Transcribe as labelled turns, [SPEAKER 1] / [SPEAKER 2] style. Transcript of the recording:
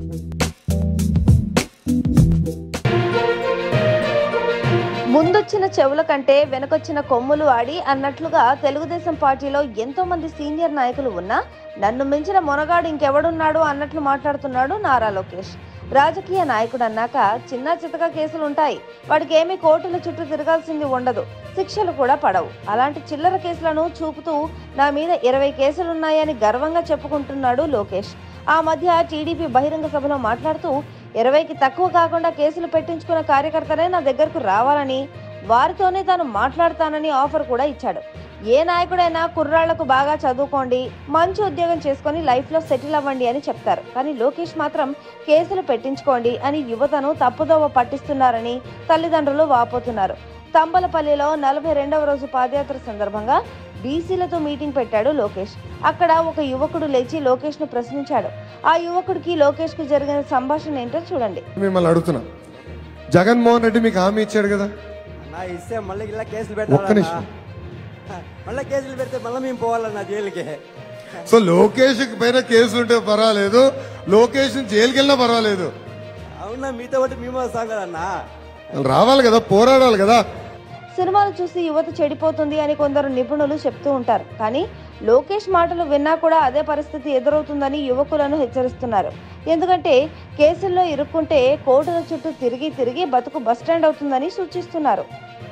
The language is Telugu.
[SPEAKER 1] ముందొచ్చిన చెవుల కంటే వెనకొచ్చిన కొమ్ములు ఆడి అన్నట్లుగా తెలుగుదేశం పార్టీలో ఎంతో మంది సీనియర్ నాయకులు ఉన్నా నన్ను మించిన మొనగాడు ఇంకెవడున్నాడు అన్నట్లు మాట్లాడుతున్నాడు నారా లోకేష్ రాజకీయ నాయకుడు అన్నాక చిన్న చితక కేసులు ఉంటాయి వాడికి ఏమీ కోర్టుల చుట్టూ తిరగాల్సింది ఉండదు శిక్షలు కూడా పడవు అలాంటి చిల్లర కేసులను చూపుతూ నా మీద ఇరవై కేసులున్నాయని గర్వంగా చెప్పుకుంటున్నాడు లోకేష్ ఆ మధ్య టీడీపీ బహిరంగ సభలో మాట్లాడుతూ ఇరవైకి తక్కువ కాకుండా కేసులు పెట్టించుకున్న కార్యకర్తలే నా దగ్గరకు రావాలని వారితోనే తాను మాట్లాడతానని ఆఫర్ కూడా ఇచ్చాడు ఏ నాయకుడైనా కుర్రాళ్లకు బాగా చదువుకోండి మంచి ఉద్యోగం చేసుకొని లైఫ్లో సెటిల్ అవ్వండి అని చెప్తారు కానీ లోకేష్ మాత్రం కేసులు పెట్టించుకోండి అని యువతను తప్పుదోవ పట్టిస్తున్నారని తల్లిదండ్రులు వాపోతున్నారు తంబలపల్లిలో నలభై రెండవ రోజు పాదయాత్ర సందర్భంగా బీసీలతో మీటింగ్ పెట్టాడు లోకేష్ అక్కడ ఒక యువకుడు లేచి లోకేష్ ను ప్రశ్నించాడు ఆ యువకుడికి లోకేష్ కు జరిగిన సంభాషణ ఏంటో చూడండి
[SPEAKER 2] మిమ్మల్ని అడుగుతున్నా జగన్మోహన్ రెడ్డి మీకు హామీ ఇచ్చాడు కదా
[SPEAKER 3] నా ఇస్తే మళ్ళీ ఇలా కేసులు
[SPEAKER 2] ఒక్క
[SPEAKER 3] పెడతారన్నా
[SPEAKER 2] నిమిషం.
[SPEAKER 3] మళ్ళీ కేసులు పెడితే మళ్ళీ మేము పోవాలన్నా జైలుకి
[SPEAKER 2] సో లోకేష్ పైన కేసు ఉంటే పర్వాలేదు లోకేష్ జైలుకి వెళ్ళినా పర్వాలేదు
[SPEAKER 3] అవునా మీతో ఒకటి మేము వస్తాం కదన్నా
[SPEAKER 2] రావాలి కదా పోరాడాలి కదా
[SPEAKER 1] సినిమాలు చూసి యువత చెడిపోతుంది అని కొందరు నిపుణులు చెప్తూ ఉంటారు కానీ లోకేష్ మాటలు విన్నా కూడా అదే పరిస్థితి ఎదురవుతుందని యువకులను హెచ్చరిస్తున్నారు ఎందుకంటే కేసుల్లో ఇరుక్కుంటే కోర్టుల చుట్టూ తిరిగి తిరిగి బతుకు బస్టాండ్ అవుతుందని సూచిస్తున్నారు